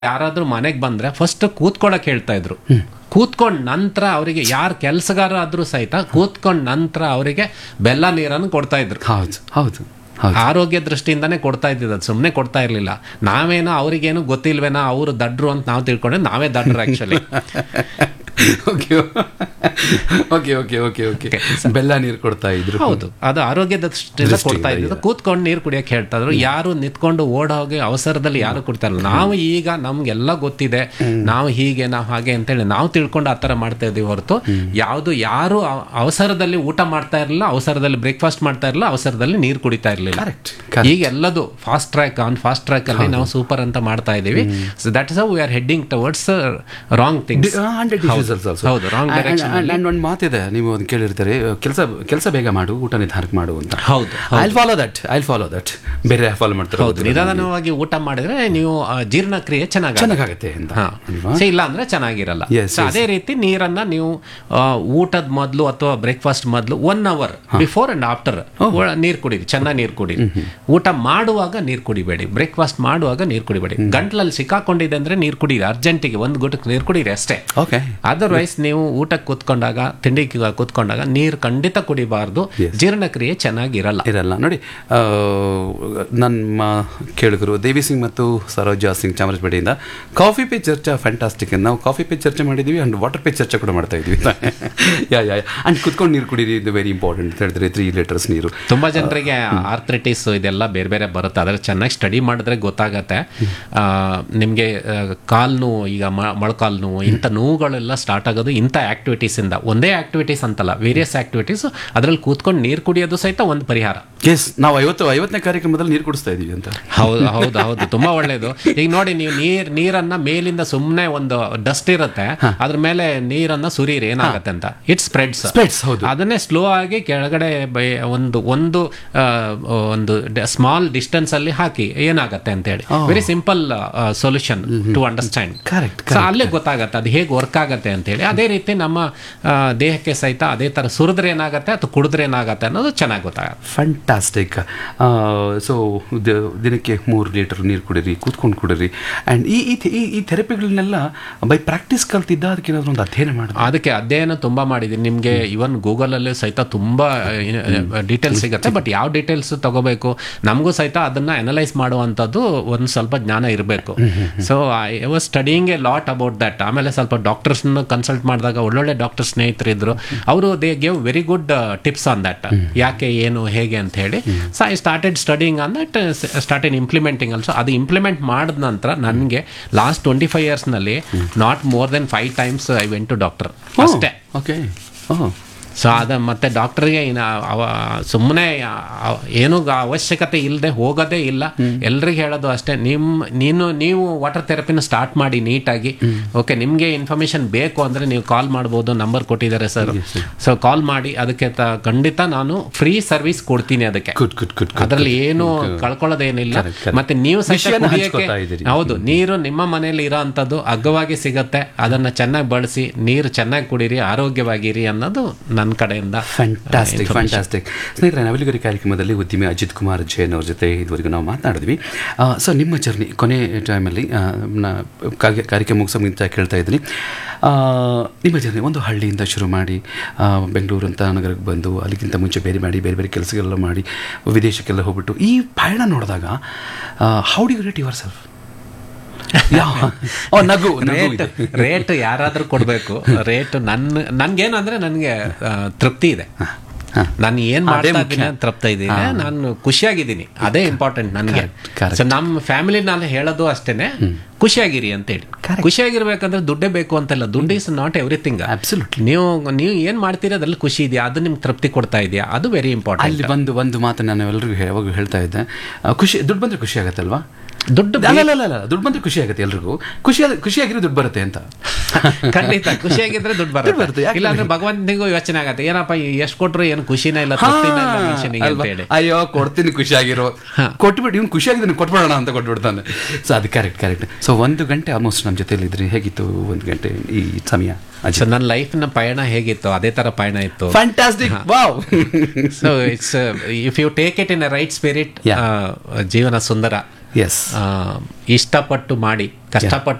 ಯಾರಾದ್ರೂ ಮನೆಗೆ ಬಂದ್ರೆ ಫಸ್ಟ್ ಕೂತ್ಕೊಳಕ್ ಹೇಳ್ತಾ ಇದ್ರು ಕೂತ್ಕೊಂಡ್ ನಂತರ ಅವರಿಗೆ ಯಾರು ಕೆಲಸಗಾರ ಆದ್ರೂ ಸಹಿತ ಕೂತ್ಕೊಂಡ್ ನಂತರ ಅವರಿಗೆ ಬೆಲ್ಲ ನೀರನ್ನು ಕೊಡ್ತಾ ಇದ್ರು ಹೌದು ಹೌದು ಹೌದು ಆರೋಗ್ಯ ದೃಷ್ಟಿಯಿಂದಾನೇ ಕೊಡ್ತಾ ಇದ್ದಿದ್ದು ಅದು ಸುಮ್ಮನೆ ಕೊಡ್ತಾ ಇರ್ಲಿಲ್ಲ ನಾವೇನೋ ಅವ್ರಿಗೇನು ಗೊತ್ತಿಲ್ವೇನೋ ಅವರು ದಡ್ರು ಅಂತ ನಾವು ತಿಳ್ಕೊಂಡ್ರೆ ನಾವೇ ದಡ್ರು actually okay okay okay okay okay ಬೆಲ್ಲ ನೀರು ಕೊಡ್ತಾ ಇದ್ರು ಹೌದು ಅದು ಆರೋಗ್ಯದ ದೃಷ್ಟಿಯಿಂದ ಕೊಡ್ತಾ ಇದ್ದು ಕೂತ್ಕೊಂಡು ನೀರು ಕುಡಿಯಕ್ಕೆ ಹೇಳ್ತಾ ಇದ್ರು ಯಾರು ನಿಂತ್ಕೊಂಡು ಓಡೋಗಿ ಅವಸರದಲ್ಲಿ ಯಾರು ಕುಡ್ತಾ ಇಲ್ಲ ನಾವು ಈಗ ನಮ್ಗೆಲ್ಲ ಗೊತ್ತಿದೆ ನಾವು ಹೀಗೆ ನಾವು ಹಾಗೆ ಅಂತೇಳಿ ನಾವು ತಿಳ್ಕೊಂಡು ಆ ಥರ ಮಾಡ್ತಾ ಇದೀವಿ ಹೊರತು ಯಾವುದು ಯಾರು ಅವ- ಅವಸರದಲ್ಲಿ ಊಟ ಮಾಡ್ತಾ ಇರಲಿಲ್ಲ ಅವಸರದಲ್ಲಿ ಬ್ರೇಕ್ಫಾಸ್ಟ್ ಮಾಡ್ತಾ ಇರಲಿಲ್ಲ ಅವಸರದಲ್ಲಿ ನೀರು ಕುಡಿತಾ ಇರಲಿಲ್ಲ ಕರೆಕ್ಟ್ ಈಗ ಎಲ್ಲದು fast track on fast track ಅಲ್ಲಿ ನಾವು ಸೂಪರ್ ಅಂತ ಮಾಡ್ತಾ ಇದೀವಿ so that is we are heading towards wrong things ಹೌದು, wrong direction ಅಂಡ್ ಒಂದು ಮಾತಿದೆ ನೀವು ಒಂದು ಕೇಳಿರ್ತಾರೆ ಕೆಲಸ ಕೆಲಸ ಬೇಗ ಮಾಡು ಊಟ ನಿಧಾನಕ್ಕೆ ಮಾಡು ಅಂತ ಹೌದು I follow that I follow that ಬೇರೆ ಫಾಲೋ ಮಾಡ್ತಾರೆ ಹೌದು ನಿಧಾನವಾಗಿ ಊಟ ಮಾಡಿದ್ರೆ ನೀವು ಆ, ಜೀರ್ಣಕ್ರಿಯೆ ಚೆನ್ನಾಗಿ ಚೆನ್ನಾಗಾಗತ್ತೆ ಅಂತ ಹಾ ಅಲ್ವಾ ಸೊ ಇಲ್ಲ ಅಂದ್ರೆ ಚೆನ್ನಾಗಿರಲ್ಲ Yes, ಸೊ ಅದೇ ರೀತಿ ನೀರನ್ನ ನೀವು ಆ, ಊಟದ ಮೊದಲು ಅಥವಾ ಬ್ರೇಕ್ಫಾಸ್ಟ್ ಮೊದಲು one hour before and after ನೀರು ಕುಡೀರಿ ಚೆನ್ನಾಗಿ ನೀರು ಕುಡೀರಿ ಊಟ ಮಾಡುವಾಗ ನೀರು ಕುಡಿಬೇಡಿ ಬ್ರೇಕ್ಫಾಸ್ಟ್ ಮಾಡುವಾಗ ನೀರು ಕುಡಿಬೇಡಿ ಗಂಟ್ಲಲ್ಲಿ ಸಿಕ್ಕಾಕೊಂಡಿದೆ ಅಂದ್ರೆ ನೀರು ಕುಡೀರಿ ಅರ್ಜೆಂಟಿಗೆ ಒಂದು ಗುಟಕ್ಕೆ ನೀರು ಕುಡೀರಿ ಅಷ್ಟೇ ಓಕೆ ಅದರ್ವೈಸ್ ನೀವು ಊಟಕ್ಕೆ ಕೂತ್ಕೊಂಡಾಗ ತಿಂಡಿ ಕೂತ್ಕೊಂಡಾಗ ನೀರು ಖಂಡಿತ ಕುಡಿಬಾರ್ದು ಜೀರ್ಣಕ್ರಿಯೆ ಚೆನ್ನಾಗಿರಲ್ಲ ಇರಲ್ಲ ನೋಡಿ ಆ, ನಮ್ಮ ಕೇಳಿಗರು ದೇವಿ ಸಿಂಗ್ ಮತ್ತು ಸರೋಜಾ ಸಿಂಗ್ ಚಾಮರಾಜಪೇಟೆಯಿಂದ ಕಾಫಿ ಪೇ ಚರ್ಚಾ ಫ್ಯಾಂಟಾಸ್ಟಿಕ್ ನಾವು ಕಾಫಿ ಪೇ ಚರ್ಚೆ ಮಾಡಿದ್ದೀವಿ ಅಂಡ್ ವಾಟರ್ ಪೇ ಚರ್ಚೆ ಕೂಡ ಮಾಡ್ತಾ ಇದ್ವಿ ಯಾ ಯಾ ಅಂಡ್ ಕುತ್ಕೊಂಡು ನೀರು ಕುಡೀರಿ ಇದು ವೆರಿ ಇಂಪಾರ್ಟೆಂಟ್ ಅಂತ ಹೇಳಿದ್ರೆ ತ್ರೀ ಲೀಟರ್ಸ್ ನೀರು ತುಂಬಾ ಜನರಿಗೆ ಆರ್ಥ್ರೈಟಿಸ್ ಇದೆಲ್ಲ ಬೇರೆ ಬೇರೆ ಬರುತ್ತೆ ಅದ್ರ ಚೆನ್ನಾಗಿ ಸ್ಟಡಿ ಮಾಡಿದ್ರೆ ಗೊತ್ತಾಗತ್ತೆ ಆ, ನಿಮ್ಗೆ ಆ, ಕಾಲ್ ನೋವು ಈಗ ಮ- ಮೊಳಕಾಲ್ ನೋವು ಇಂಥ ನೋವುಗಳೆಲ್ಲ ಸ್ಟಾರ್ಟ್ ಆಗೋದು ಇಂಥ ಆಕ್ಟಿವಿಟೀಸ್ ಇಂದ ಒಂದೇ ಆಕ್ಟಿವಿಟೀಸ್ ಅಂತಲ್ಲ ವೇರಿಯಸ್ ಆಕ್ಟಿವಿಟೀಸ್ ಅದ್ರಲ್ಲಿ ಕೂತ್ಕೊಂಡು ನೀರು ಕುಡಿಯೋದು ಸಹಿತ ಒಂದು ಪರಿಹಾರ ಎಸ್ ನಾವು ಐವತ್ತು ಐವತ್ತನೇ ಕಾರ್ಯಕ್ರಮದಲ್ಲಿ ನೀರು ಕುಡಿಸ್ತಾ ಇದೀವಿ ಅಂತ ಹೌದು ಹೌದು ಹೌದು ತುಂಬಾ ಒಳ್ಳೇದು ಈಗ ನೋಡಿ ನೀವು ನೀರ್ ನೀರನ್ನ ಮೇಲಿಂದ ಸುಮ್ಮನೆ ಒಂದು ಡಸ್ಟ್ ಇರುತ್ತೆ ಅದ್ರ ಮೇಲೆ ನೀರನ್ನ ಸುರೀರಿ ಏನಾಗತ್ತೆ ಅಂತ ಇಟ್ ಸ್ಪ್ರೆಡ್ಸ್ Spreads, ಹೌದು. ಅದನ್ನೇ ಸ್ಲೋ ಆಗಿ ಕೆಳಗಡೆ ಬೈ- ಒಂದು ಒಂದು ಆ, ಒಂದು ಸ್ಮಾಲ್ ಡಿಸ್ಟೆನ್ಸ್ ಅಲ್ಲಿ ಹಾಕಿ ಏನಾಗತ್ತೆ ಅಂತ ಹೇಳಿ very simple solution to understand Correct, so ಅಲ್ಲೇ ಗೊತ್ತಾಗತ್ತೆ ಅದು ಹೇಗೆ ವರ್ಕ್ ಆಗತ್ತೆ ಅಂತ ಹೇಳಿ ಅದೇ ರೀತಿ ನಮ್ಮ ಆ, ದೇಹಕ್ಕೆ ಸಹಿತ ಅದೇ ತರ ಸುರಿದ್ರೆ ಏನಾಗತ್ತೆ ಅಥವಾ ಕುಡಿದ್ರೆ ಏನಾಗತ್ತೆ ಅನ್ನೋದು ಚೆನ್ನಾಗಿ ಗೊತ್ತಾಗತ್ತೆ ಫ್ಯಾಂಟಾಸ್ಟಿಕ್ ಸೊ ದಿನಕ್ಕೆ ಮೂರು ಲೀಟರ್ ನೀರು ಕುಡೀರಿ ಕೂತ್ಕೊಂಡು ಕುಡೀರಿ ಆ್ಯಂಡ್ ಈ ಈ ಥೆ- ಈ ಈ ಥೆರಪಿಗಳನ್ನೆಲ್ಲ ಬೈ ಪ್ರಾಕ್ಟೀಸ್ ಕಲ್ತಿದ್ದ ಅದಕ್ಕೆ ಏನಾದ್ರು ಒಂದು ಅಧ್ಯಯನ ಮಾಡೋದು ಅದಕ್ಕೆ ಅಧ್ಯಯನ ತುಂಬಾ ಮಾಡಿದ್ದೀನಿ ನಿಮಗೆ ಇವನ್ ಗೂಗಲ್ ಅಲ್ಲಿ ಸಹಿತ ತುಂಬಾ ಡೀಟೇಲ್ಸ್ ಸಿಗುತ್ತೆ ಬಟ್ ಯಾವ ಡೀಟೇಲ್ಸ್ ತಗೋಬೇಕು ನಮಗೂ ಸಹಿತ ಅದನ್ನ ಅನಲೈಸ್ ಮಾಡುವಂಥದ್ದು ಒಂದು ಸ್ವಲ್ಪ ಜ್ಞಾನ ಇರಬೇಕು so I was studying a lot about that ಆಮೇಲೆ ಸ್ವಲ್ಪ ಡಾಕ್ಟರ್ಸ್ನ ಕನ್ಸಲ್ಟ್ ಮಾಡಿದಾಗ ಒಳ್ಳೊಳ್ಳೆ ಡಾಕ್ಟರ್ ಸ್ನೇಹಿತರಿದ್ರು ಅವರು they gave very good tips on that ಯಾಕೆ ಏನು ಹೇಗೆ ಅಂತ ಹೇಳಿ so I started studying on that started implementing also ಅದು ಇಂಪ್ಲಿಮೆಂಟ್ ಮಾಡಿದ ನಂತರ ನನಗೆ ಲಾಸ್ಟ್ ಟ್ವೆಂಟಿ ಫೈವ್ ಇಯರ್ಸ್ನಲ್ಲಿ not more than five times I went to doctor ಅಷ್ಟೇ ಓಕೆ ಓಹ್ ಸೊ ಅದ ಮತ್ತೆ ಡಾಕ್ಟರ್ಗೆ ಇನ್ನು ಅವ ಸುಮ್ಮನೆ ಏನೂ ಗ- ಅವಶ್ಯಕತೆ ಇಲ್ಲದೆ ಹೋಗೋದೇ ಇಲ್ಲ ಎಲ್ರಿಗೆ ಹೇಳೋದು ಅಷ್ಟೇ ನಿಮ್ಮ ನೀನು ನೀವು ವಾಟರ್ ಥೆರಪಿನ ಸ್ಟಾರ್ಟ್ ಮಾಡಿ ನೀಟಾಗಿ ಓಕೆ ನಿಮಗೆ ಇನ್ಫಾರ್ಮೇಶನ್ ಬೇಕು ಅಂದರೆ ನೀವು ಕಾಲ್ ಮಾಡ್ಬೋದು ನಂಬರ್ ಕೊಟ್ಟಿದ್ದಾರೆ ಸರ್ ಸೊ ಕಾಲ್ ಮಾಡಿ ಅದಕ್ಕೆ ತ ಖಂಡಿತ ನಾನು ಫ್ರೀ ಸರ್ವಿಸ್ ಕೊಡ್ತೀನಿ ಅದಕ್ಕೆ ಗುಡ್ ಗುಡ್ ಗುಡ್ ಅದರಲ್ಲಿ ಏನು ಕಳ್ಕೊಳ್ಳೋದೇನಿಲ್ಲ Correct, correct. ಮತ್ತೆ ನೀವು ಸಹಿತ ವಿಷಯನ ಕುಡಿಯಕ್ಕೆ ಹಂಚ್ಕೊತಾ ಇದ್ದೀರಿ. ಹೌದು ನೀರು ನಿಮ್ಮ ಮನೆಯಲ್ಲಿ ಇರೋ ಅಂಥದ್ದು ಅಗ್ಗವಾಗಿ ಸಿಗತ್ತೆ ಅದನ್ನ ಚೆನ್ನಾಗಿ ಬಳಸಿ ನೀರು ಚೆನ್ನಾಗಿ ಕುಡೀರಿ ಆರೋಗ್ಯವಾಗಿರಿ ಅನ್ನೋದು ನನ್ನ ಕಡೆಯಿಂದ ಫ್ಯಾಂಟಾಸ್ಟಿಕ್ ಫ್ಯಾಂಟಾಸ್ಟಿಕ್ ಸ್ನೇಹಿತರೆ ನವಲಿಗರಿ ಕಾರ್ಯಕ್ರಮದಲ್ಲಿ ಉದ್ಯಮಿ ಅಜಿತ್ ಕುಮಾರ್ ಜೈನ್ ಅವ್ರ ಜೊತೆ ಇದುವರೆಗೂ ನಾವು ಮಾತನಾಡಿದ್ವಿ ಸೊ ನಿಮ್ಮ ಜರ್ನಿ ಕೊನೆ ಟೈಮಲ್ಲಿ ಕಾರ್ಯಕ್ರಮ ಮುಗಿಸೋ ಮುಂಚೆ ಕೇಳ್ತಾ ಇದ್ದೀನಿ ಆ, ನಿಮ್ಮ ಜರ್ನಿ ಒಂದು ಹಳ್ಳಿಯಿಂದ ಶುರು ಮಾಡಿ ಆ, ಬೆಂಗಳೂರು ಅಂತ ನಗರಕ್ಕೆ ಬಂದು ಅಲ್ಲಿಗಿಂತ ಮುಂಚೆ ಬೇರೆ ಮಾಡಿ ಬೇರೆ ಬೇರೆ ಕೆಲಸಗಳೆಲ್ಲ ಮಾಡಿ ವಿದೇಶಕ್ಕೆಲ್ಲ ಹೋಗ್ಬಿಟ್ಟು ಈ ಪಯಣ ನೋಡಿದಾಗ how do rate yourself ಓ ನಗು ನಗು ರೇಟ್ ಇದೆ. ರೇಟ್ ಯಾರಾದ್ರೂ ಕೊಡಬೇಕು ರೇಟ್ ನನ್ನ ನನ್ಗೇನಂದ್ರೆ ನನಗೆ ತೃಪ್ತಿ ಇದೆ ಹಾ. ನಾನು ಏನ್ ಅದೇ ಮಾಡ್ತಾ ಮುಖ್ಯ. ಇದ್ದೀನಿ ತೃಪ್ತಿ ಇದ್ದೀನಿ ನಾನು ಖುಷಿಯಾಗಿದ್ದೀನಿ ಅದೇ ಇಂಪಾರ್ಟೆಂಟ್ ನನಗೆ correct. ಸೊ ನಮ್ಮ ಫ್ಯಾಮಿಲಿ ನಾನು ಹೇಳೋದು ಅಷ್ಟೇನೆ ಖುಷಿಯಾಗಿರಿ ಅಂತೇಳಿ Correct. ಖುಷಿಯಾಗಿರ್ಬೇಕಂದ್ರೆ ದುಡ್ಡೇ ಬೇಕು ಅಂತಲ್ಲ ದುಡ್ಡು ಇಸ್ ನಾಟ್ ಎವ್ರಿಥಿಂಗ್ Absolutely. ನೀವು ನೀವು ಏನ್ ಮಾಡ್ತೀರಾ ಅದ್ರಲ್ಲಿ ಖುಷಿ ಇದೆಯಾ ಅದು ನಿಮ್ಗೆ ತೃಪ್ತಿ ಕೊಡ್ತಾ ಇದೆಯಾ ಅದು ವೆರಿ ಇಂಪಾರ್ಟೆಂಟ್ ಅಲ್ಲಿ ಒಂದು ಒಂದು ಮಾತು ನಾನು ಎಲ್ಲರಿಗೂ ಯಾವಾಗ ಹೇಳ್ತಾ ಇದ್ದೆ ಆ, ಖುಷಿ ದುಡ್ಡು ಬಂದ್ರೆ ಖುಷಿ ಆಗತ್ತಲ್ವಾ ದುಡ್ಡು ಅಲ್ಲ ಅಲ್ಲ ಅಲ್ಲ, ಅಲ್ಲ ದುಡ್ಡು ಬಂದ್ರೆ ಖುಷಿ ಆಗುತ್ತೆ ಎಲ್ರಿಗೂ ಖುಷಿ ಖುಷಿಯಾಗಿರೋ ದುಡ್ಡು ಬರುತ್ತೆ ಅಂತ ಖಂಡಿತ ಖುಷಿಯಾಗಿದ್ರೆ ದುಡ್ಡು ದುಡ್ಡು ಬರುತ್ತೆ, ಬರುತ್ತೆ ಯಾಕೆ ಇಲ್ಲ ಅಂದ್ರೆ ಭಗವಂತನಿಗೂ ಯೋಚನೆ ಆಗತ್ತೆ ಏನಪ್ಪ ಎಷ್ಟು ಕೊಟ್ರು ಏನು ಖುಷಿನೇ ಇಲ್ಲ ತೃಪ್ತಿನೇ ಇಲ್ಲ ಮನುಷ್ಯನಿಗೆ ಅಂತ ಅಲ್ವಾ? ಹೇಳಿ ಅಯ್ಯೋ ಕೊಡ್ತೀನಿ ಖುಷಿಯಾಗಿರೋ ಕೊಟ್ಬಿಟ್ಟು ಇವ್ನು ಖುಷಿಯಾಗಿದ್ದಾನೆ ಕೊಟ್ಬಿಡೋಣ ಅಂತ ಕೊಟ್ಬಿಡ್ತಾನೆ ಸೊ ಅದು ಕರೆಕ್ಟ್ ಕರೆಕ್ಟ್ ಸೊ ಒಂದು ಗಂಟೆ ಆಲ್ಮೋಸ್ಟ್ ನಮ್ಮ ಜೊತೆಲಿ ಇದ್ರಿ ಹೇಗಿತ್ತು ಒಂದು ಗಂಟೆ ಈ ಸಮಯ ಸೊ ನನ್ನ ಲೈಫ್ನ ಪಯಣ ಹೇಗಿತ್ತು ಅದೇ ತರ ಪಯಣ ಇತ್ತು fantastic wow so it's if you take it in a right spirit Yeah. ಜೀವನ ಸುಂದರ ಎಸ್ ಆ, ಇಷ್ಟಪಟ್ಟು ಮಾಡಿ ಕಷ್ಟಪಟ್ಟು